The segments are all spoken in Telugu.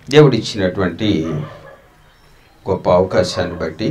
దేవుడిచ్చినటువంటి గొప్ప అవకాశాన్ని బట్టి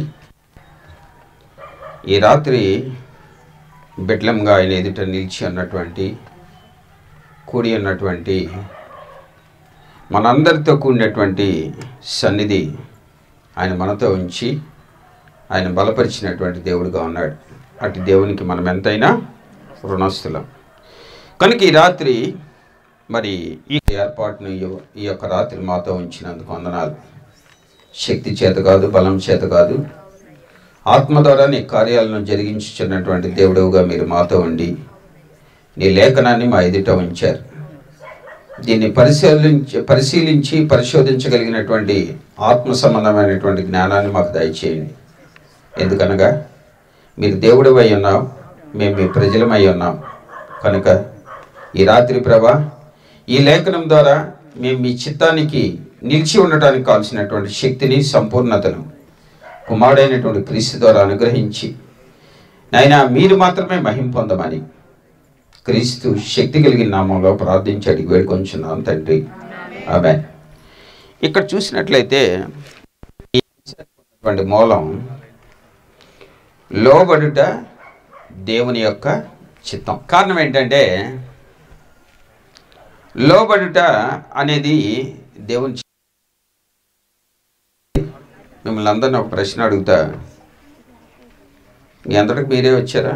ఈ రాత్రి బెట్లంగా ఆయన ఎదుట నిలిచి ఉన్నటువంటి కూడి ఉన్నటువంటి మనందరితో కూడినటువంటి సన్నిధి ఆయన మనతో ఉంచి ఆయన బలపరిచినటువంటి దేవుడుగా ఉన్నాడు అటు దేవునికి మనం ఎంతైనా రుణస్థులం కనుక ఈ రాత్రి మరి ఈ ఏర్పాటును ఈ- ఈ యొక్క రాత్రి మాతో ఉంచినందుకు వందనాలు శక్తి చేత కాదు బలం చేత కాదు ఆత్మ ద్వారా నీ కార్యాలను జరిగించుచున్నటువంటి దేవుడుగా మీరు మాతో ఉండి నీ లేఖనాన్ని మా ఎదుట ఉంచారు దీన్ని పరిశీలించి పరిశీలించి పరిశోధించగలిగినటువంటి ఆత్మ సంబంధమైనటువంటి జ్ఞానాన్ని మాకు దయచేయండి ఎందుకనగా మీరు దేవుడు అయి ఉన్నాం మేము మీ ప్రజలమై ఉన్నాం కనుక ఈ రాత్రి ప్రభా ఈ లేఖనం ద్వారా మేము మీ చిత్తానికి నిలిచి ఉండటానికి కావాల్సినటువంటి శక్తిని సంపూర్ణతను కుమారుడైనటువంటి క్రీస్తు ద్వారా అనుగ్రహించి నాయన మీరు మాత్రమే మహిం పొందమని క్రీస్తు శక్తి కలిగిన నామంలో ప్రార్థించి అడిగి వేడుకొంచున్నాం తండ్రి ఆమె ఇక్కడ చూసినట్లయితే ఈ అంశానికి మూలం లోబడుట దేవుని యొక్క చిత్తం కారణం ఏంటంటే లోబడుట అనేది దేవుని చి- మిమ్మల్ని అందరిని ఒక ప్రశ్న అడుగుతా మీ అందరికి మీరే వచ్చారా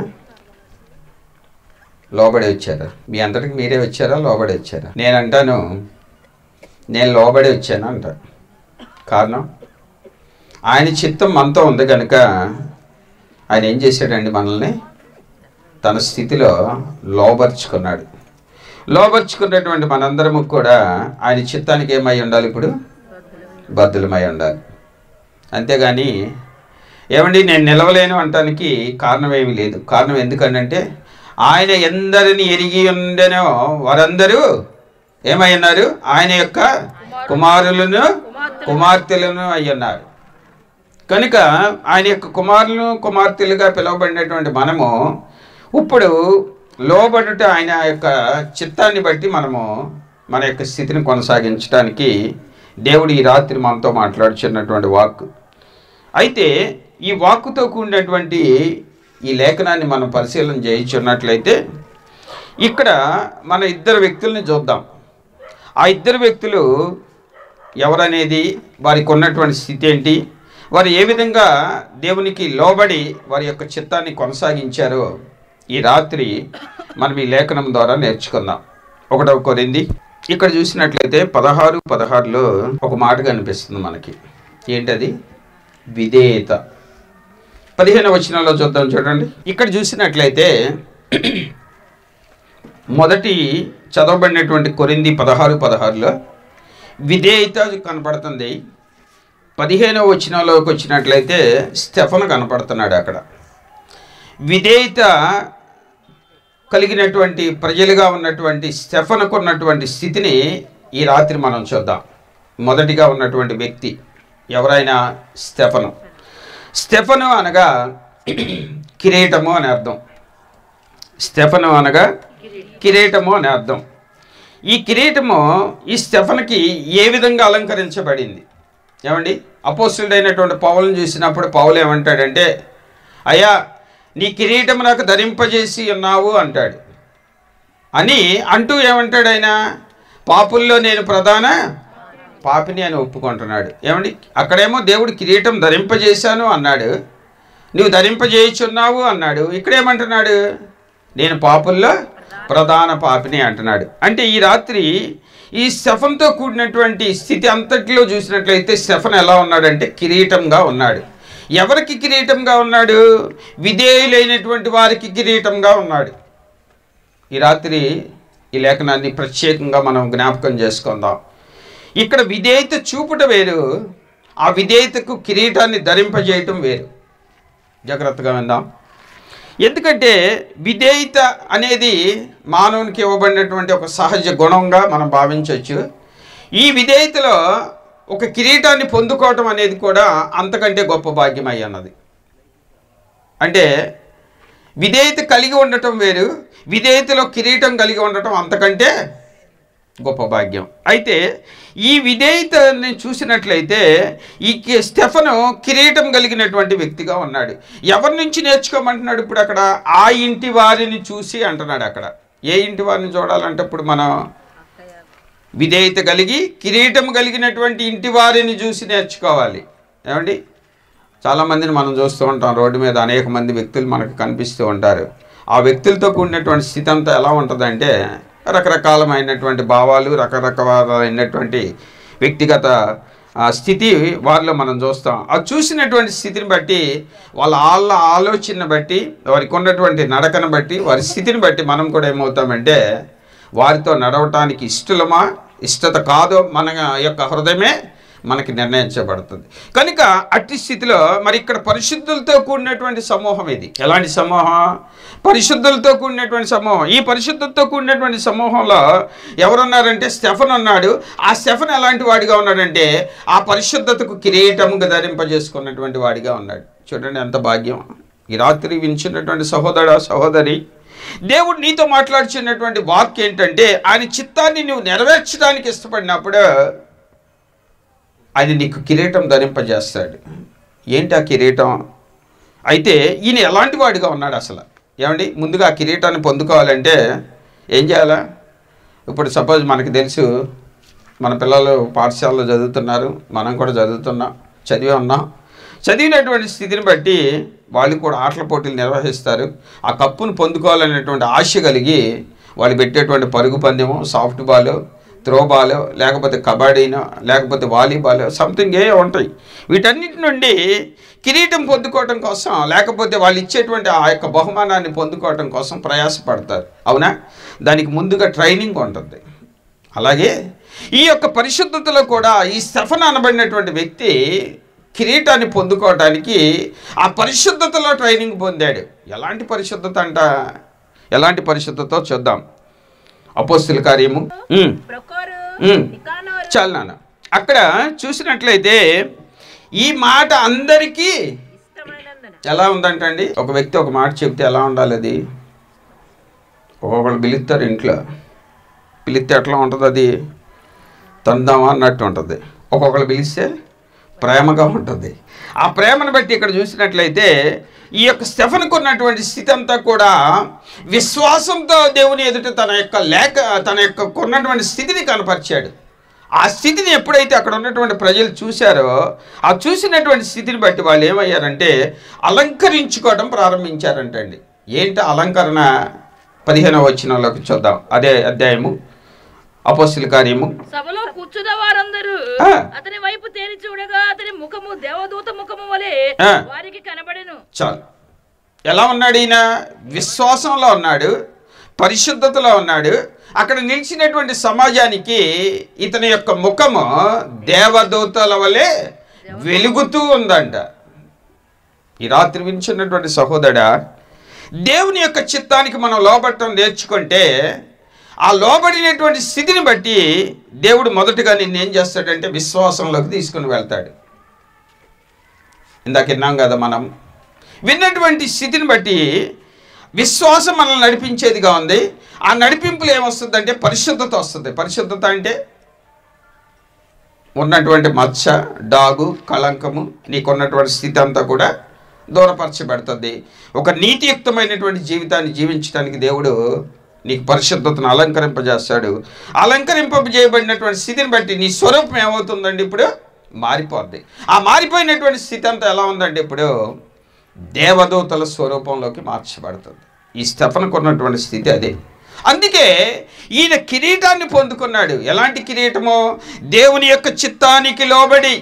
లోబడి వచ్చారా మీ అందరికి మీరే వచ్చారా లోబడి వచ్చారా నేను అంటాను నేను లోబడి వచ్చాను అంట కారణం ఆయన చిత్తం మనతో ఉంది కనుక ఆయన ఏం చేశాడండి మనల్ని తన స్థితిలో లోబర్చుకున్నాడు లోబర్చుకున్నటువంటి మనందరము కూడా ఆయన చిత్తానికి ఏమై ఉండాలి ఇప్పుడు బద్దులమై ఉండాలి అంతేగాని ఏమండి నేను నిలవలేను అంటానికి కారణం ఏమీ లేదు కారణం ఎందుకనంటే ఆయన ఎందరిని ఎరిగి ఉండెనో వారందరూ ఏమై ఉన్నారు ఆయన యొక్క కుమారులను కుమార్తెలను అయి ఉన్నారు కనుక ఆయన యొక్క కుమారులను కుమార్తెలుగా పిలువబడినటువంటి మనము ఇప్పుడు లోబడుట ఆయన యొక్క చిత్తాన్ని బట్టి మనము మన యొక్క స్థితిని కొనసాగించడానికి దేవుడు ఈ రాత్రి మనతో మాట్లాడుచున్నటువంటి వాక్ అయితే ఈ వాక్కుతో కూడినటువంటి ఈ లేఖనాన్ని మనం పరిశీలన చేయించున్నట్లయితే ఇక్కడ మన ఇద్దరు వ్యక్తుల్ని చూద్దాం ఆ ఇద్దరు వ్యక్తులు ఎవరనేది వారికి ఉన్నటువంటి స్థితి ఏంటి వారు ఏ విధంగా దేవునికి లోబడి వారి యొక్క చిత్తాన్ని కొనసాగించారో ఈ రాత్రి మనం ఈ లేఖనం ద్వారా నేర్చుకుందాం ఒకటవ కొరింది ఇక్కడ చూసినట్లయితే పదహారు పదహారులో ఒక మాట కనిపిస్తుంది మనకి ఏంటది విధేయత పదిహేను వచనంలో చూద్దాం చూడండి ఇక్కడ చూసినట్లయితే మొదటి చదవబడినటువంటి కొరింది పదహారు పదహారులో విధేయత కనపడుతుంది పదిహేనవ వచనంలోకి వచ్చినట్లయితే స్టెఫన్ కనపడుతున్నాడు అక్కడ విధేయత కలిగినటువంటి ప్రజలుగా ఉన్నటువంటి స్టెఫన్కు ఉన్నటువంటి స్థితిని ఈ రాత్రి మనం చూద్దాం మొదటిగా ఉన్నటువంటి వ్యక్తి ఎవరైనా స్టెఫను స్టెఫను అనగా కిరీటము అని అర్థం స్టెఫను అనగా కిరీటము అని అర్థం ఈ కిరీటము ఈ స్టెఫన్కి ఏ విధంగా అలంకరించబడింది ఏమండి అపోస్తుడైనటువంటి పౌలను చూసినప్పుడు పౌలు ఏమంటాడంటే అయ్యా నీ కిరీటము నాకు ధరింపజేసి ఉన్నావు అంటాడు అని అంటూ ఏమంటాడు ఆయన పాపుల్లో నేను ప్రధాన పాపిని అని ఒప్పుకుంటున్నాడు ఏమండి అక్కడేమో దేవుడు కిరీటం ధరింపజేశాను అన్నాడు నువ్వు ధరింపజేయుచున్నావు అన్నాడు ఇక్కడేమంటున్నాడు నేను పాపుల్లో ప్రధాన పాపిని అంటున్నాడు అంటే ఈ రాత్రి ఈ శఫంతో కూడినటువంటి స్థితి అంతటిలో చూసినట్లయితే శఫన్ ఎలా ఉన్నాడంటే కిరీటంగా ఉన్నాడు ఎవరికి కిరీటంగా ఉన్నాడు విధేయులైనటువంటి వారికి కిరీటంగా ఉన్నాడు ఈ రాత్రి ఈ లేఖనాన్ని ప్రత్యేకంగా మనం జ్ఞాపకం చేసుకుందాం ఇక్కడ విధేయత చూపుట వేరు ఆ విధేయతకు కిరీటాన్ని ధరింపజేయటం వేరు జాగ్రత్తగా విందాం ఎందుకంటే విధేయత అనేది మానవునికి ఇవ్వబడినటువంటి ఒక సహజ గుణంగా మనం భావించవచ్చు ఈ విధేయతలో ఒక కిరీటాన్ని పొందుకోవటం అనేది కూడా అంతకంటే గొప్ప భాగ్యం అయి అన్నది అంటే విధేయత కలిగి ఉండటం వేరు విధేయతలో కిరీటం కలిగి ఉండటం అంతకంటే గొప్ప భాగ్యం అయితే ఈ విధేయతని చూసినట్లయితే ఈ కి- స్టెఫను కిరీటం కలిగినటువంటి వ్యక్తిగా ఉన్నాడు ఎవరి నుంచి నేర్చుకోమంటున్నాడు ఇప్పుడు అక్కడ ఆ ఇంటి వారిని చూసి అంటున్నాడు అక్కడ ఏ ఇంటి వారిని చూడాలంటే ఇప్పుడు మనం విధేయత కలిగి కిరీటం కలిగినటువంటి ఇంటి వారిని చూసి నేర్చుకోవాలి ఏమండి చాలామందిని మనం చూస్తూ ఉంటాం రోడ్డు మీద అనేక మంది వ్యక్తులు మనకు కనిపిస్తూ ఉంటారు ఆ వ్యక్తులతో కూడినటువంటి స్థితి అంతా ఎలా ఉంటుందంటే రకరకాలమైనటువంటి భావాలు రకరకాలైనటువంటి వ్యక్తిగత ఆ, స్థితి వారిలో మనం చూస్తాం అది చూసినటువంటి స్థితిని బట్టి వాళ్ళ వాళ్ళ ఆలోచన బట్టి వారికి ఉన్నటువంటి నడకను బట్టి వారి స్థితిని బట్టి మనం కూడా ఏమవుతామంటే వారితో నడవటానికి ఇష్టలమా ఇష్టత కాదో మన యొక్క హృదయమే మనకి నిర్ణయించబడుతుంది కనుక అట్టి స్థితిలో మరి ఇక్కడ పరిశుద్ధులతో కూడినటువంటి సమూహం ఇది ఎలాంటి సమూహం పరిశుద్ధులతో కూడినటువంటి సమూహం ఈ పరిశుద్ధులతో కూడినటువంటి సమూహంలో ఎవరున్నారంటే స్టెఫన్ ఉన్నాడు ఆ స్టెఫన్ ఎలాంటి వాడిగా ఉన్నాడంటే ఆ పరిశుద్ధతకు కిరీటముగా ధరింపజేసుకున్నటువంటి వాడిగా ఉన్నాడు చూడండి ఎంత భాగ్యం ఈ రాత్రి వించినటువంటి సహోదర సహోదరి దేవుడు నీతో మాట్లాడుచున్నటువంటి వాక్ ఏంటంటే ఆయన చిత్తాన్ని నువ్వు నెరవేర్చడానికి ఇష్టపడినప్పుడు ఆయన నీకు కిరీటం ధరింపజేస్తాడు ఏంటి ఆ కిరీటం అయితే ఈయన ఎలాంటి వాడిగా ఉన్నాడు అసలు ఏమండి ముందుగా ఆ కిరీటాన్ని పొందుకోవాలంటే ఏం చేయాలా ఇప్పుడు సపోజ్ మనకి తెలుసు మన పిల్లలు పాఠశాలలో చదువుతున్నారు మనం కూడా చదువుతున్నాం చదివి ఉన్నాం చదివినటువంటి స్థితిని బట్టి వాళ్ళు కూడా ఆటల పోటీలు నిర్వహిస్తారు ఆ కప్పును పొందుకోవాలనేటువంటి ఆశ కలిగి వాళ్ళు పెట్టేటువంటి పరుగు పందెము సాఫ్ట్ బాల్ త్రో బాల్ లేకపోతే కబడ్డీనో లేకపోతే వాలీబాల్ సంథింగ్ ఏ ఉంటాయి వీటన్నిటి నుండి కిరీటం పొందుకోవటం కోసం లేకపోతే వాళ్ళు ఇచ్చేటువంటి ఆ యొక్క బహుమానాన్ని పొందుకోవటం కోసం ప్రయాసపడతారు అవునా దానికి ముందుగా ట్రైనింగ్ ఉంటుంది అలాగే ఈ యొక్క పరిశుద్ధతలో కూడా ఈ స్టెఫన్ అనబడినటువంటి వ్యక్తి కిరీటాన్ని పొందుకోవటానికి ఆ పరిశుద్ధతలో ట్రైనింగ్ పొందాడు ఎలాంటి పరిశుద్ధత అంట ఎలాంటి పరిశుద్ధతో చూద్దాం అపోస్తుల కార్యము ఉమ్, ప్రకారు ఉమ్. నికానోరు చాలు నాన్న అక్కడ చూసినట్లయితే ఈ మాట అందరికీ ఇష్టమైనందున ఎలా ఉందంటండి ఒక వ్యక్తి ఒక మాట చెప్తే ఎలా ఉండాలి అది ఒక్కొక్కరు పిలుస్తారు ఇంట్లో పిలిస్తే ఎట్లా ఉంటుంది అది తందామా అన్నట్టు ఉంటుంది ఒక్కొక్కరు పిలిస్తే ప్రేమగా ఉంటుంది ఆ ప్రేమను బట్టి ఇక్కడ చూసినట్లయితే ఈ యొక్క స్టెఫన్కు ఉన్నటువంటి స్థితి అంతా కూడా విశ్వాసంతో దేవుని ఎదుట తన యొక్క లేక తన యొక్క ఉన్నటువంటి స్థితిని కనపరిచాడు ఆ స్థితిని ఎప్పుడైతే అక్కడ ఉన్నటువంటి ప్రజలు చూశారో ఆ చూసినటువంటి స్థితిని బట్టి వాళ్ళు ఏమయ్యారంటే అలంకరించుకోవడం ప్రారంభించారంటండి ఏంటి అలంకరణ పదిహేనవ వచనంలోకి చూద్దాం అదే అధ్యాయము అపోస్తుల కార్యము సభలో కూర్చున్న వారందరూ ఆ. అతని వైపు తేరి చూడగా అతని ముఖము దేవదూత ముఖము వలె ఆ. వారికి కనబడెను చాలు ఎలా ఉన్నాడు ఈయన విశ్వాసంలో ఉన్నాడు పరిశుద్ధతలో ఉన్నాడు అక్కడ నిలిచినటువంటి సమాజానికి ఇతని యొక్క ముఖము దేవదూతల వలె వెలుగుతూ ఉందంట ఈ రాత్రి వింటున్నటువంటి సహోదరా దేవుని యొక్క చిత్తానికి మనం లోబడటం నేర్చుకుంటే ఆ లోబడినటువంటి స్థితిని బట్టి దేవుడు మొదటగా నిన్ను ఏం చేస్తాడంటే విశ్వాసంలోకి తీసుకుని వెళ్తాడు ఇందాక విన్నాం కదా మనం విన్నటువంటి స్థితిని బట్టి విశ్వాసం మనల్ని నడిపించేదిగా ఉంది ఆ నడిపింపులు ఏమొస్తుందంటే పరిశుద్ధత వస్తుంది పరిశుద్ధత అంటే ఉన్నటువంటి మచ్చ డాగు కళంకము నీకున్నటువంటి స్థితి అంతా కూడా దూరపరచబడుతుంది ఒక నీతియుక్తమైనటువంటి జీవితాన్ని జీవించడానికి దేవుడు నీకు పరిశుద్ధతను అలంకరింపజేస్తాడు అలంకరింపజేయబడినటువంటి స్థితిని బట్టి నీ స్వరూపం ఏమవుతుందండి ఇప్పుడు మారిపోద్ది ఆ మారిపోయినటువంటి స్థితి అంతా ఎలా ఉందండి ఇప్పుడు దేవదూతల స్వరూపంలోకి మార్చబడుతుంది ఈ స్టెఫన్కు ఉన్నటువంటి స్థితి అదే అందుకే ఈయన కిరీటాన్ని పొందుకున్నాడు ఎలాంటి కిరీటము దేవుని యొక్క చిత్తానికి లోబడి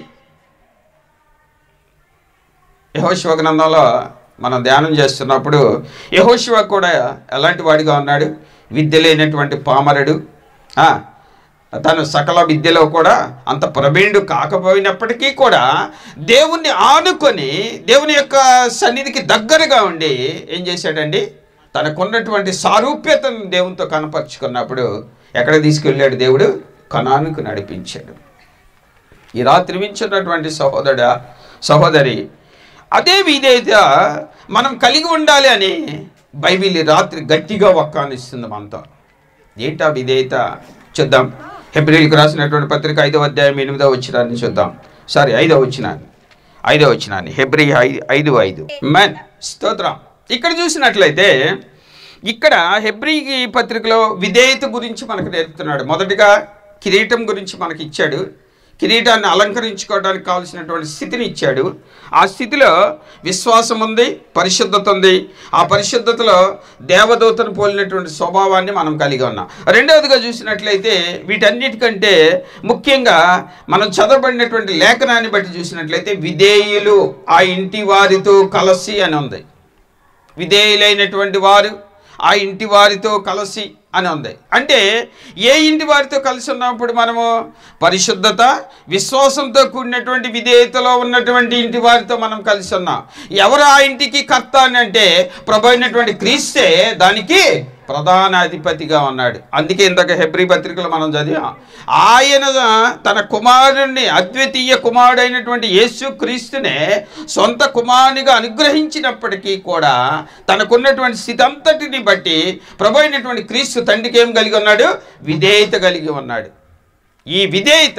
యహోశివ గ్రంథంలో మనం ధ్యానం చేస్తున్నప్పుడు యహోశివ కూడా ఎలాంటి వాడిగా ఉన్నాడు విద్య లేనటువంటి పామరుడు ఆ, తను సకల విద్యలో కూడా అంత ప్రవీణుడు కాకపోయినప్పటికీ కూడా దేవుణ్ణి ఆనుకొని దేవుని యొక్క సన్నిధికి దగ్గరగా ఉండి ఏం చేశాడండి తనకున్నటువంటి సారూప్యతను దేవునితో కనపరుచుకున్నప్పుడు ఎక్కడ తీసుకెళ్ళాడు దేవుడు కణానికి నడిపించాడు ఈ రాత్రి వించున్నటువంటి సహోదర సహోదరి అదే విధేయత మనం కలిగి ఉండాలి అని బైబిల్ ఈ రాత్రి గట్టిగా వక్కానిస్తుంది మనతో ఏంటా విధేయత చూద్దాం హెబ్రిల్కి రాసినటువంటి పత్రిక ఐదవ అధ్యాయం ఎనిమిదవ వచ్చినాన్ని చూద్దాం సారీ ఐదవ వచ్చినాన్ని ఐదవ వచ్చినాన్ని హెబ్రి ఐదు ఐదు ఐదు మెన్ స్తోత్రం ఇక్కడ చూసినట్లయితే ఇక్కడ హెబ్రి పత్రికలో విధేయత గురించి మనకు నేర్పుతున్నాడు మొదటిగా కిరీటం గురించి మనకి ఇచ్చాడు కిరీటాన్ని అలంకరించుకోవడానికి కావాల్సినటువంటి స్థితిని ఇచ్చాడు ఆ స్థితిలో విశ్వాసం ఉంది పరిశుద్ధత ఉంది ఆ పరిశుద్ధతలో దేవదూతను పోలినటువంటి స్వభావాన్ని మనం కలిగి ఉన్నాం రెండవదిగా చూసినట్లయితే వీటన్నిటికంటే ముఖ్యంగా మనం చదవబడినటువంటి లేఖనాన్ని బట్టి చూసినట్లయితే విధేయులు ఆ ఇంటి వారితో కలసి అని ఉంది విధేయులైనటువంటి వారు ఆ ఇంటి వారితో కలిసి అని ఉంది అంటే ఏ ఇంటి వారితో కలిసి ఉన్నప్పుడు మనము పరిశుద్ధత విశ్వాసంతో కూడినటువంటి విధేయతలో ఉన్నటువంటి ఇంటి వారితో మనం కలిసి ఉన్నాం ఎవరు ఆ ఇంటికి కర్త అని అంటే ప్రభు అయినటువంటి క్రీస్తే దానికి ప్రధాన అధిపతిగా ఉన్నాడు అందుకే ఇంతక హెబ్రి పత్రికలు మనం చదివాం ఆయన తన కుమారుణ్ణి అద్వితీయ కుమారుడైనటువంటి యేసు క్రీస్తునే సొంత కుమారునిగా అనుగ్రహించినప్పటికీ కూడా తనకున్నటువంటి స్థితి అంతటిని బట్టి ప్రభు అయినటువంటి క్రీస్తు తండ్రికి ఏం కలిగి ఉన్నాడు విధేయత కలిగి ఉన్నాడు ఈ విధేయత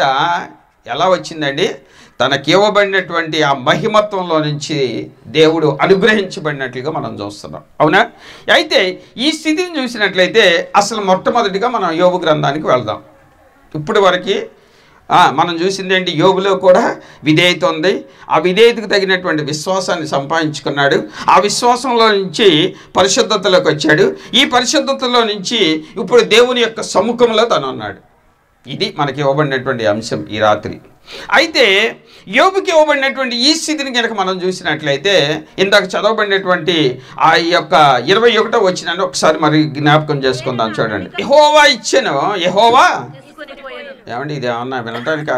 ఎలా వచ్చిందండి తనకి ఇవ్వబడినటువంటి ఆ మహిమత్వంలో నుంచి దేవుడు అనుగ్రహించబడినట్లుగా మనం చూస్తున్నాం అవునా అయితే ఈ స్థితిని చూసినట్లయితే అసలు మొట్టమొదటిగా మనం యోగు గ్రంథానికి వెళ్దాం ఇప్పుడు వరకు ఆ, మనం చూసింది ఏంటి యోగులో కూడా విధేయత ఉంది ఆ విధేయతకు తగినటువంటి విశ్వాసాన్ని సంపాదించుకున్నాడు ఆ విశ్వాసంలో నుంచి పరిశుద్ధతలోకి వచ్చాడు ఈ పరిశుద్ధతలో నుంచి ఇప్పుడు దేవుని యొక్క సముఖంలో తను ఉన్నాడు ఇది మనకి ఇవ్వబడినటువంటి అంశం ఈ రాత్రి అయితే యోబుకి ఇవ్వబడినటువంటి ఈ స్థితిని కనుక మనం చూసినట్లయితే ఇందాక చదవబడినటువంటి ఆ యొక్క ఇరవై ఒకటో వచ్చినాన్ని ఒకసారి మరి జ్ఞాపకం చేసుకుందాం చూడండి యహోవా ఇచ్చాను యహోవా తీసుకొని పోయాను ఏమండి ఇది ఏమన్నా వినటానికి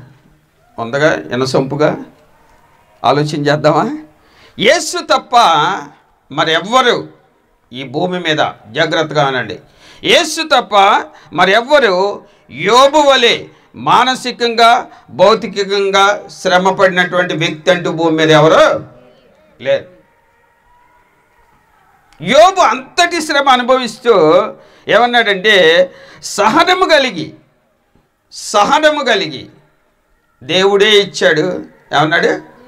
ఉందగా వినసొంపుగా ఆలోచన చేద్దామా యేసు తప్ప మరి ఎవ్వరు ఈ భూమి మీద జాగ్రత్తగా అనండి యేసు తప్ప మరి ఎవ్వరు యోబు వలె మానసికంగా భౌతికంగా శ్రమ పడినటువంటి వ్యక్తి అంటూ భూమి మీద ఎవరు లేరు యోబు అంతటి శ్రమ అనుభవిస్తూ ఏమన్నాడంటే సహనము కలిగి సహనము కలిగి దేవుడే ఇచ్చాడు ఏమన్నాడు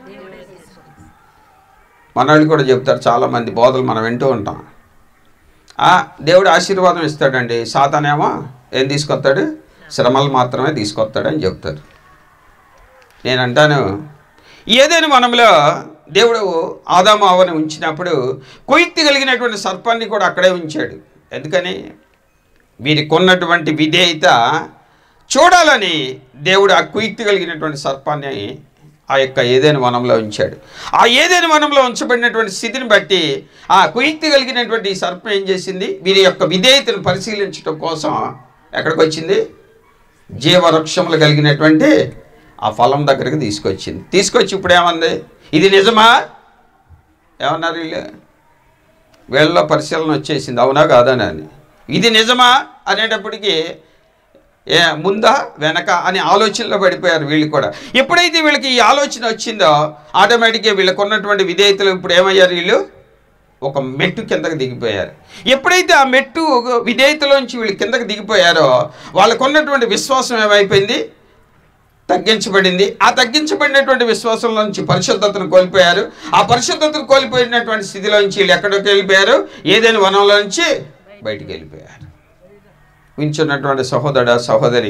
మనవాళ్ళు కూడా చెప్తారు చాలామంది బోధలు మనం వింటూ ఉంటాం ఆ, దేవుడు ఆశీర్వాదం ఇస్తాడండి సాతానేమో ఏం తీసుకొస్తాడు శ్రమలు మాత్రమే తీసుకొస్తాడు అని చెప్తారు నేను అంటాను ఏదైనా మనములో దేవుడు ఆదాము అవని ఉంచినప్పుడు కొయ్యి కలిగినటువంటి సర్పాన్ని కూడా అక్కడే ఉంచాడు ఎందుకని వీరికి ఉన్నటువంటి విధేయత చూడాలని దేవుడు ఆ కుయుక్తి కలిగినటువంటి సర్పాన్ని ఆ యొక్క ఏదైనా వనంలో ఉంచాడు ఆ ఏదైనా వనంలో ఉంచబడినటువంటి స్థితిని బట్టి ఆ కుయుక్తి కలిగినటువంటి ఈ సర్పం ఏం చేసింది వీరి యొక్క విధేయతను పరిశీలించడం కోసం ఎక్కడికి వచ్చింది జీవవృక్షములు కలిగినటువంటి ఆ ఫలం దగ్గరికి తీసుకొచ్చింది తీసుకొచ్చి ఇప్పుడు ఏమంది ఇది నిజమా ఏమన్నారు వీళ్ళు వీళ్ళలో పరిశీలన వచ్చేసింది అవునా కాదని అని ఇది నిజమా అనేటప్పటికీ ఏ ముందా వెనక అనే ఆలోచనలో పడిపోయారు వీళ్ళు కూడా ఎప్పుడైతే వీళ్ళకి ఈ ఆలోచన వచ్చిందో ఆటోమేటిక్గా వీళ్ళకు ఉన్నటువంటి విధేయతలు ఇప్పుడు ఏమయ్యారు వీళ్ళు ఒక మెట్టు కిందకి దిగిపోయారు ఎప్పుడైతే ఆ మెట్టు విధేయతలోంచి వీళ్ళు కిందకి దిగిపోయారో వాళ్ళకు ఉన్నటువంటి విశ్వాసం ఏమైపోయింది తగ్గించబడింది ఆ తగ్గించబడినటువంటి విశ్వాసంలో నుంచి పరిశుద్ధతను కోల్పోయారు ఆ పరిశుద్ధతను కోల్పోయినటువంటి స్థితిలోంచి వీళ్ళు ఎక్కడికి వెళ్ళిపోయారు ఏదైనా వనంలో నుంచి బయటికి వెళ్ళిపోయారు వించున్నటువంటి సహోదర సహోదరి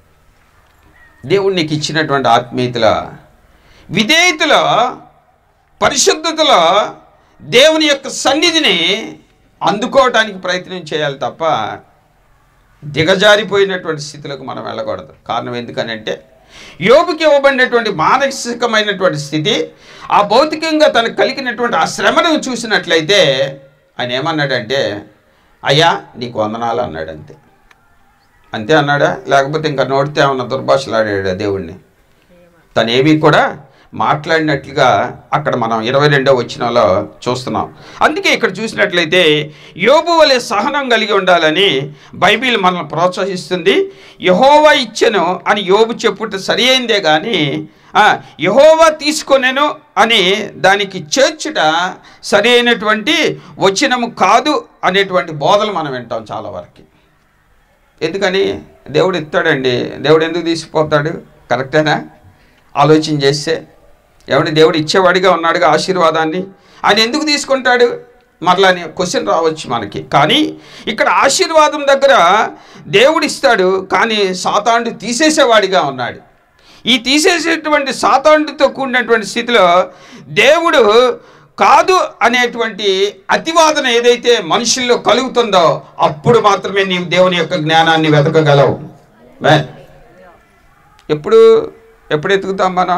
దేవుడు నీకు ఇచ్చినటువంటి ఆత్మీయతల విధేయతలో పరిశుద్ధతలో దేవుని యొక్క సన్నిధిని అందుకోవటానికి ప్రయత్నం చేయాలి తప్ప దిగజారిపోయినటువంటి స్థితిలోకి మనం వెళ్ళకూడదు కారణం ఎందుకనంటే యోబుకి ఇవ్వబడినటువంటి మానసికమైనటువంటి స్థితి ఆ భౌతికంగా తనకు కలిగినటువంటి ఆ శ్రమను చూసినట్లయితే ఆయన ఏమన్నాడంటే అయ్యా నీకు వందనాలు అన్నాడు అంతే అంతే అన్నాడా లేకపోతే ఇంకా నోటితే ఏమన్నా దుర్భాషలాడాడా దేవుణ్ణి తను ఏమీ కూడా మాట్లాడినట్లుగా అక్కడ మనం ఇరవై రెండో వచ్చినలో చూస్తున్నాం అందుకే ఇక్కడ చూసినట్లయితే యోబు వలె సహనం కలిగి ఉండాలని బైబిల్ మనల్ని ప్రోత్సహిస్తుంది యహోవా ఇచ్చెను అని యోబు చెప్పుట సరి అయిందే కానీ ఆ, యహోవా తీసుకొనెను అని దానికి చేర్చుట సరి అయినటువంటి వచనము కాదు అనేటువంటి బోధలు మనం వింటాం చాలా వరకు ఎందుకని దేవుడు ఇస్తాడండి దేవుడు ఎందుకు తీసుకుపోతాడు కరెక్టేనా ఆలోచన చేస్తే ఎవడి దేవుడు ఇచ్చేవాడిగా ఉన్నాడుగా ఆశీర్వాదాన్ని ఆయన ఎందుకు తీసుకుంటాడు మరలా క్వశ్చన్ రావచ్చు మనకి కానీ ఇక్కడ ఆశీర్వాదం దగ్గర దేవుడు ఇస్తాడు కానీ సాతాండు తీసేసేవాడిగా ఉన్నాడు ఈ తీసేసేటువంటి సాతాండుతో కూడినటువంటి స్థితిలో దేవుడు కాదు అనేటువంటి అతివాదన ఏదైతే మనుషుల్లో కలుగుతుందో అప్పుడు మాత్రమే నీవు దేవుని యొక్క జ్ఞానాన్ని వెతకగలవు మే ఎప్పుడు ఎప్పుడు ఎతుకుతాం మనం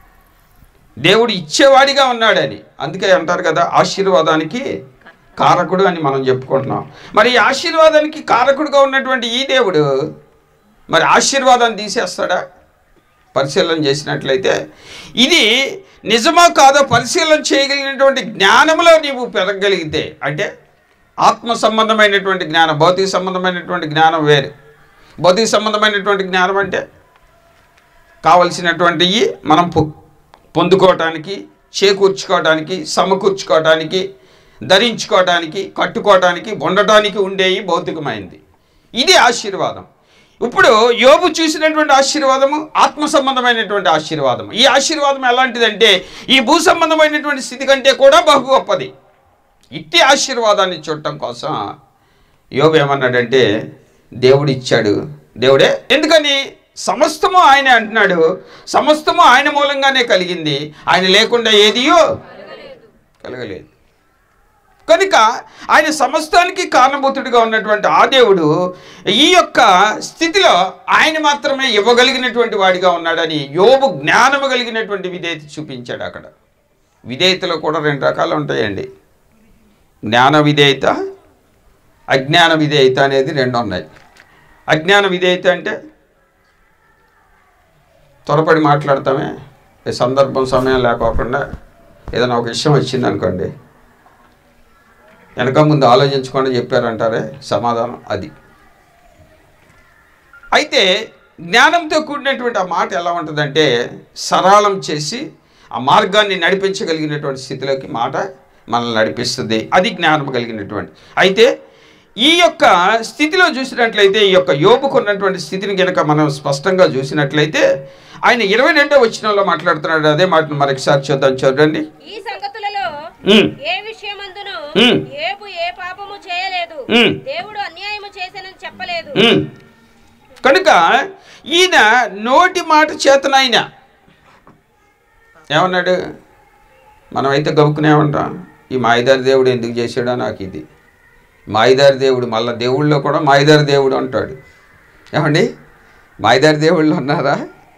దేవుడు ఇచ్చేవాడిగా ఉన్నాడని అందుకే అంటారు కదా ఆశీర్వాదానికి కారకుడు అని మనం చెప్పుకుంటున్నాం మరి ఈ ఆశీర్వాదానికి కారకుడుగా ఉన్నటువంటి ఈ దేవుడు మరి ఆశీర్వాదాన్ని తీసేస్తాడా పరిశీలన చేసినట్లయితే ఇది నిజమా కాదో పరిశీలన చేయగలిగినటువంటి జ్ఞానంలో నీవు పెరగగలిగితే అంటే ఆత్మ సంబంధమైనటువంటి జ్ఞానం భౌతిక సంబంధమైనటువంటి జ్ఞానం వేరు భౌతిక సంబంధమైనటువంటి జ్ఞానం అంటే కావలసినటువంటివి మనం పొ- పొందుకోవటానికి చేకూర్చుకోవటానికి సమకూర్చుకోవటానికి ధరించుకోవటానికి కట్టుకోవటానికి ఉండటానికి ఉండేవి భౌతికమైంది ఇది ఆశీర్వాదం ఇప్పుడు యోబు చూసినటువంటి ఆశీర్వాదము ఆత్మ సంబంధమైనటువంటి ఆశీర్వాదం ఈ ఆశీర్వాదం ఎలాంటిదంటే ఈ భూ సంబంధమైనటువంటి స్థితి కంటే కూడా బహు గొప్పది ఇట్టి ఆశీర్వాదాన్ని చూడటం కోసం యోబు ఏమన్నాడంటే దేవుడు ఇచ్చాడు దేవుడే ఎందుకని సమస్తము ఆయనే అంటున్నాడు సమస్తము ఆయన మూలంగానే కలిగింది ఆయన లేకుండా ఏదియో కలగలేదు కనుక ఆయన సమస్తానికి కారణభూతుడిగా ఉన్నటువంటి ఆ దేవుడు ఈ యొక్క స్థితిలో ఆయన మాత్రమే ఇవ్వగలిగినటువంటి వాడిగా ఉన్నాడని యోబు జ్ఞానము కలిగినటువంటి విధేయత చూపించాడు అక్కడ విధేయతలో కూడా రెండు రకాలు ఉంటాయండి జ్ఞాన విధేయత అజ్ఞాన విధేయత అనేది రెండు ఉన్నాయి అజ్ఞాన విధేయత అంటే త్వరపడి మాట్లాడతామే ఈ సందర్భం సమయం లేకోకుండా ఏదైనా ఒక విషయం వచ్చింది అనుకోండి వెనక ముందు ఆలోచించకుండా చెప్పారంటారే సమాధానం అది అయితే జ్ఞానంతో కూడినటువంటి ఆ మాట ఎలా ఉంటుందంటే సరళం చేసి ఆ మార్గాన్ని నడిపించగలిగినటువంటి స్థితిలోకి మాట మనల్ని నడిపిస్తుంది అది జ్ఞానం కలిగినటువంటి అయితే ఈ యొక్క స్థితిలో చూసినట్లయితే ఈ యొక్క యోపుకున్నటువంటి స్థితిని కనుక మనం స్పష్టంగా చూసినట్లయితే ఆయన ఇరవై రెండో వచనంలో మాట్లాడుతున్నాడు అదే మాటను మరొకసారి చూద్దాం చూడండి ఈ సంగతులలో ఉమ్, ఏ విషయమందును ఉమ్. ఏపు ఏ పాపము చేయలేదు ఉమ్. దేవుడు అన్యాయము చేశానని చెప్పలేదు ఉమ్. కనుక ఈయన నోటి మాట చేతనైన ఏమన్నాడు మనమైతే గబుక్కునే ఉంటాం ఈ మాయిదారి దేవుడు ఎందుకు చేశాడో నాకు ఇది మాయిదారి దేవుడు మళ్ళా దేవుళ్ళలో కూడా మాయిదారి దేవుడు అంటాడు ఏమండి మాయిదారి దేవుళ్ళు ఉన్నారా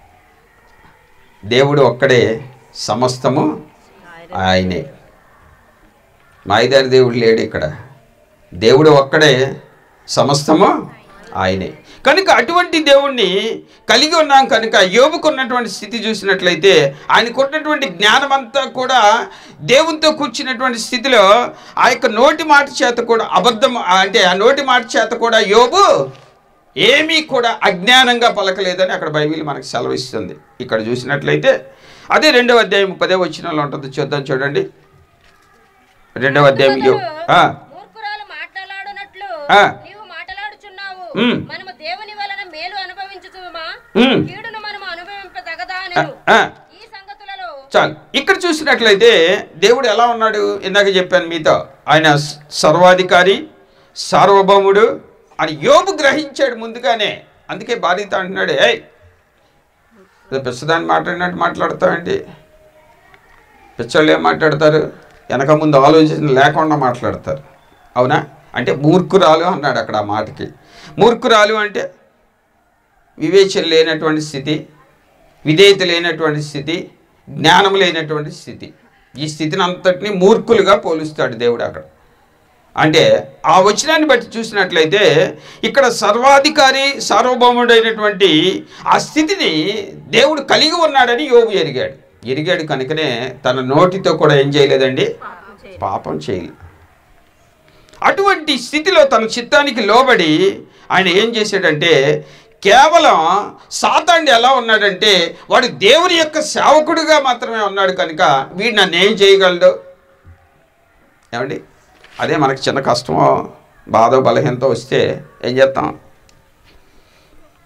దేవుడు ఒక్కడే సమస్తము ఆయనే మాయిదారి దేవుడు లేడు ఇక్కడ దేవుడు ఒక్కడే సమస్తము ఆయనే కనుక అటువంటి దేవుణ్ణి కలిగి ఉన్నాం కనుక యోబుకున్నటువంటి స్థితి చూసినట్లయితే ఆయనకున్నటువంటి జ్ఞానం అంతా కూడా దేవునితో కూర్చున్నటువంటి స్థితిలో ఆ యొక్క నోటి మాట చేత కూడా అబద్ధం అంటే ఆ నోటి మాట చేత కూడా యోబు ఏమీ కూడా అజ్ఞానంగా పలకలేదని అక్కడ బైబిల్ మనకు సెలవిస్తుంది ఇక్కడ చూసినట్లయితే అదే రెండవ అధ్యాయం పదే వచ్చినలో ఉంటుంది చూద్దాం చూడండి రెండవ అధ్యాయం యో ఆ, మూర్ఖురాలు మాట్లాడునట్లు ఆ. నీవు మాట్లాడుచున్నావు ఉమ్. మనము దేవుని వలన మేలు అనుభవించుచుమా ఉమ్, కీడును మనము అనుభవింపదగదా ఆ, నేను ఆ. ఈ సంగతులలో చాలు ఇక్కడ చూసినట్లయితే దేవుడు ఎలా ఉన్నాడు ఇందాక చెప్పాను మీతో ఆయన స- సర్వాధికారి సార్వభౌముడు అని యోబు గ్రహించాడు ముందుగానే అందుకే భార్యతో అంటున్నాడు ఏయ్ ఏదో పిచ్చదాన్ని మాట్లాడినట్టు మాట్లాడతామండి పిచ్చోళ్ళు ఏం మాట్లాడతారు వెనక ముందు ఆలోచన లేకుండా మాట్లాడతారు అవునా అంటే మూర్ఖురాలు అన్నాడు అక్కడ ఆ మాటకి మూర్ఖురాలు అంటే వివేచన లేనటువంటి స్థితి విధేయత లేనటువంటి స్థితి జ్ఞానం లేనటువంటి స్థితి ఈ స్థితిని అంతటిని మూర్ఖులుగా పోలుస్తాడు దేవుడు అక్కడ అంటే ఆ వచనాన్ని బట్టి చూసినట్లయితే ఇక్కడ సర్వాధికారి సార్వభౌముడైనటువంటి ఆ స్థితిని దేవుడు కలిగి ఉన్నాడని యోగు ఎరిగాడు ఎరిగాడు కనుకనే తన నోటితో కూడా ఏం చేయలేదండి పాపం చేయలేదు అటువంటి స్థితిలో తన చిత్తానికి లోబడి ఆయన ఏం చేశాడంటే కేవలం సాతాండి ఎలా ఉన్నాడంటే వాడు దేవుని యొక్క సేవకుడిగా మాత్రమే ఉన్నాడు కనుక వీడు నన్ను ఏం చేయగలడు ఏమండి అదే మనకి చిన్న కష్టమో బాధ బలహీనత వస్తే ఏం చేస్తాం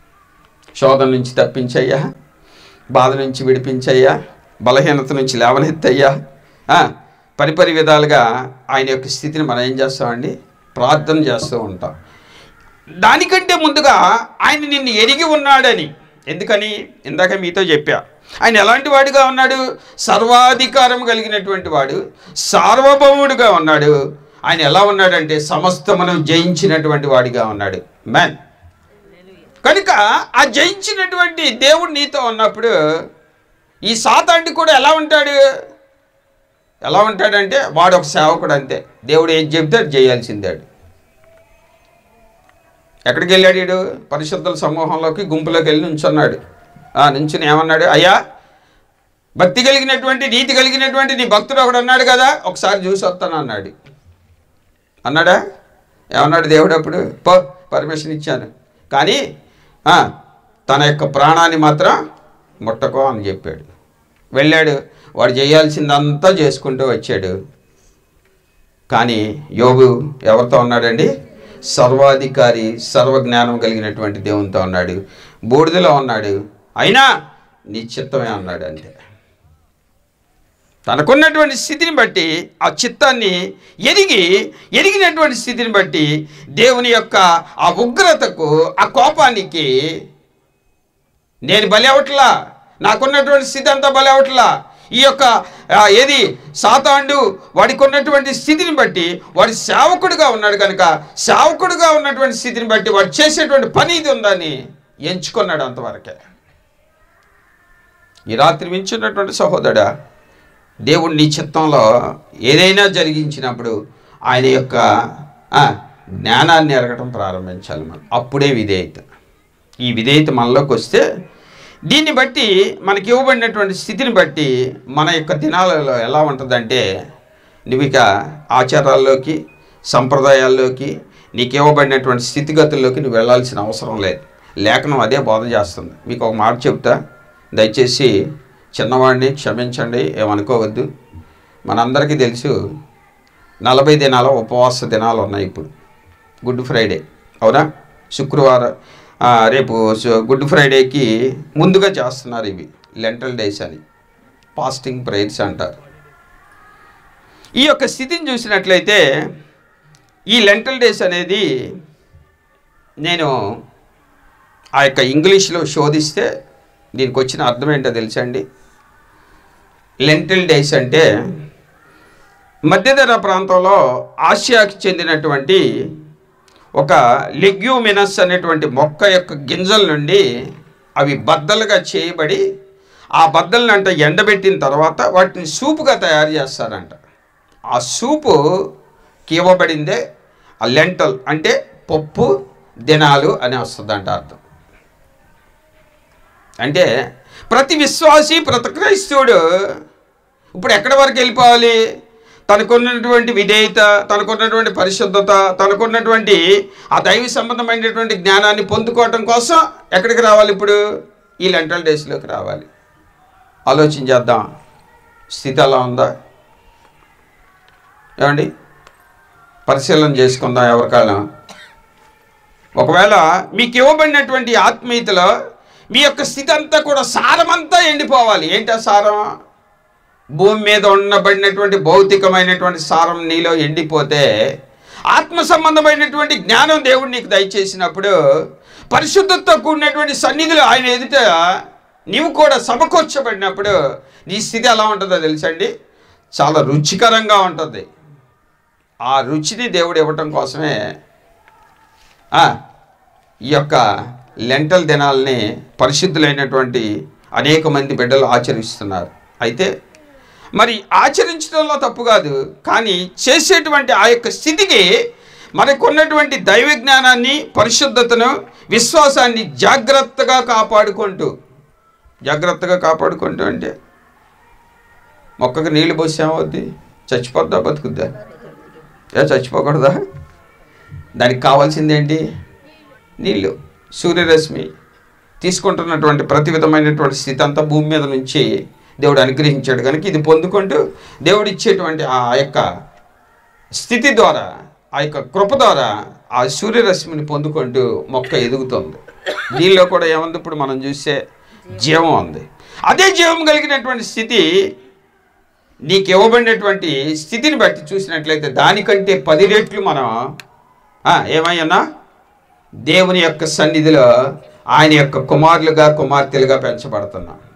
శోధన నుంచి తప్పించయ్యా బాధ నుంచి విడిపించయ్యా బలహీనత నుంచి లేవనెత్తయ్యా ఆ, పరిపరి విధాలుగా ఆయన యొక్క స్థితిని మనం ఏం చేస్తామండి ప్రార్థన చేస్తూ ఉంటాం దానికంటే ముందుగా ఆయన నిన్ను ఎరిగి ఉన్నాడని ఎందుకని ఇందాక మీతో చెప్పా ఆయన ఎలాంటి వాడిగా ఉన్నాడు సర్వాధికారం కలిగినటువంటి వాడు సార్వభౌముడుగా ఉన్నాడు ఆయన ఎలా ఉన్నాడంటే సమస్తమును జయించినటువంటి వాడిగా ఉన్నాడు మ్యాన్ కనుక ఆ జయించినటువంటి దేవుడు నీతో ఉన్నప్పుడు ఈ సాతాండి కూడా ఎలా ఉంటాడు ఎలా ఉంటాడంటే వాడు ఒక సేవకుడు అంతే దేవుడు ఏం చెప్తే అది చేయాల్సిందాడు ఎక్కడికి వెళ్ళాడు వీడు పరిశుద్ధుల సమూహంలోకి గుంపులోకి వెళ్ళి నుంచున్నాడు ఆ, నుంచుని ఏమన్నాడు అయ్యా భక్తి కలిగినటువంటి నీతి కలిగినటువంటి నీ భక్తుడు ఒకడు అన్నాడు కదా ఒకసారి చూసి వస్తాను అన్నాడు అన్నాడా ఏమన్నాడు దేవుడు అప్పుడు పో పర్మిషన్ ఇచ్చాను కానీ ఆ, తన యొక్క ప్రాణాన్ని మాత్రం ముట్టకో అని చెప్పాడు వెళ్ళాడు వాడు చేయాల్సిందంతా చేసుకుంటూ వచ్చాడు కానీ యోగు ఎవరితో ఉన్నాడండి సర్వాధికారి సర్వజ్ఞానం కలిగినటువంటి దేవునితో ఉన్నాడు బూడిదలో ఉన్నాడు అయినా నీ చిత్తమే అన్నాడు అంతే తనకున్నటువంటి స్థితిని బట్టి ఆ చిత్తాన్ని ఎరిగి ఎరిగినటువంటి స్థితిని బట్టి దేవుని యొక్క ఆ ఉగ్రతకు ఆ కోపానికి నేను బలి అవట్లా నాకున్నటువంటి స్థితి అంతా బలి అవట్లా ఈ యొక్క ఆ, ఏది సాతాండు వాడికి ఉన్నటువంటి స్థితిని బట్టి వాడి సేవకుడిగా ఉన్నాడు కనుక సేవకుడిగా ఉన్నటువంటి స్థితిని బట్టి వాడు చేసేటువంటి పని ఇది ఉందని ఎంచుకున్నాడు అంతవరకే ఈ రాత్రి మించున్నటువంటి సహోదరుడా దేవుడు నీ చిత్తంలో ఏదైనా జరిగించినప్పుడు ఆయన యొక్క ఆ, జ్ఞానాన్ని ఎరగటం ప్రారంభించాలి మనం అప్పుడే విధేయత ఈ విధేయత మనలోకి వస్తే దీన్ని బట్టి మనకి ఇవ్వబడినటువంటి స్థితిని బట్టి మన యొక్క దినాలలో ఎలా ఉంటుందంటే నువ్వు ఇక ఆచారాల్లోకి సంప్రదాయాల్లోకి నీకు ఇవ్వబడినటువంటి స్థితిగతుల్లోకి నువ్వు వెళ్ళాల్సిన అవసరం లేదు లేఖనం అదే బోధ చేస్తుంది మీకు ఒక మాట చెప్తా దయచేసి చిన్నవాడిని క్షమించండి ఏమనుకోవద్దు మనందరికీ తెలుసు నలభై దినాల ఉపవాస దినాలు ఉన్నాయి ఇప్పుడు గుడ్ ఫ్రైడే అవునా శుక్రవారం ఆ, రేపు సు- గుడ్ ఫ్రైడేకి ముందుగా చేస్తున్నారు ఇవి లెంటల్ డేస్ అని ఫాస్టింగ్ ప్రేయర్స్ అంటారు ఈ యొక్క స్థితిని చూసినట్లయితే ఈ లెంటల్ డేస్ అనేది నేను ఆ యొక్క ఇంగ్లీష్లో శోధిస్తే దీనికి వచ్చిన అర్థం ఏంటో తెలుసండి లెంటిల్ డేస్ అంటే మధ్యధర ప్రాంతంలో ఆసియాకి చెందినటువంటి ఒక లెగ్యూమినస్ అనేటువంటి మొక్క యొక్క గింజల నుండి అవి బద్దలుగా చేయబడి ఆ బద్దలను అంటే ఎండబెట్టిన తర్వాత వాటిని సూపుగా తయారు చేస్తారంట ఆ సూపుకి ఇవ్వబడిందే ఆ లెంటల్ అంటే పప్పు దినాలు అని వస్తుందంట అర్థం అంటే ప్రతి విశ్వాసి ప్రతి క్రైస్తవుడు ఇప్పుడు ఎక్కడి వరకు వెళ్ళిపోవాలి తనకున్నటువంటి విధేయత తనకున్నటువంటి పరిశుద్ధత తనకున్నటువంటి ఆ దైవ సంబంధమైనటువంటి జ్ఞానాన్ని పొందుకోవటం కోసం ఎక్కడికి రావాలి ఇప్పుడు ఈ లెంటల్ డేస్లోకి రావాలి ఆలోచించేద్దాం స్థితి ఎలా ఉందా ఏమండి పరిశీలన చేసుకుందాం ఎవరికాలం ఒకవేళ మీకు ఇవ్వబడినటువంటి ఆత్మీయతలో మీ యొక్క స్థితి అంతా కూడా సారమంతా ఎండిపోవాలి ఏంటి ఆ సారం భూమి మీద ఉండబడినటువంటి భౌతికమైనటువంటి సారం నీలో ఎండిపోతే ఆత్మ సంబంధమైనటువంటి జ్ఞానం దేవుడు నీకు దయచేసినప్పుడు పరిశుద్ధతతో కూడినటువంటి సన్నిధిలో ఆయన ఎదుట నీవు కూడా సమకూర్చబడినప్పుడు నీ స్థితి ఎలా ఉంటుందో తెలుసండి చాలా రుచికరంగా ఉంటుంది ఆ రుచిని దేవుడు ఇవ్వటం కోసమే ఆ, ఈ యొక్క లెంటల్ దినాల్ని పరిశుద్ధులైనటువంటి అనేక మంది బిడ్డలు ఆచరిస్తున్నారు అయితే మరి ఆచరించడంలో తప్పు కాదు కానీ చేసేటువంటి ఆ యొక్క స్థితికి మనకున్నటువంటి దైవ జ్ఞానాన్ని పరిశుద్ధతను విశ్వాసాన్ని జాగ్రత్తగా కాపాడుకుంటూ జాగ్రత్తగా కాపాడుకుంటూ అంటే మొక్కకు నీళ్లు పోసామవుద్ది చచ్చిపోద్దా బతుకుద్దా ఏ చచ్చిపోకూడదా దానికి కావాల్సింది ఏంటి నీళ్ళు సూర్యరశ్మి తీసుకుంటున్నటువంటి ప్రతి విధమైనటువంటి స్థితి అంతా భూమి మీద నుంచి దేవుడు అనుగ్రహించాడు కనుక ఇది పొందుకుంటూ దేవుడు ఇచ్చేటువంటి ఆ యొక్క స్థితి ద్వారా ఆ యొక్క కృప ద్వారా ఆ సూర్యరశ్మిని పొందుకుంటూ మొక్క ఎదుగుతుంది దీనిలో కూడా ఏముంది ఇప్పుడు మనం చూసే జీవం ఉంది అదే జీవం కలిగినటువంటి స్థితి నీకు ఇవ్వబడినటువంటి స్థితిని బట్టి చూసినట్లయితే దానికంటే పది రెట్లు మనం ఆ, ఏమయ్యన్నా దేవుని యొక్క సన్నిధిలో ఆయన యొక్క కుమారులుగా కుమార్తెలుగా పెంచబడుతున్నాం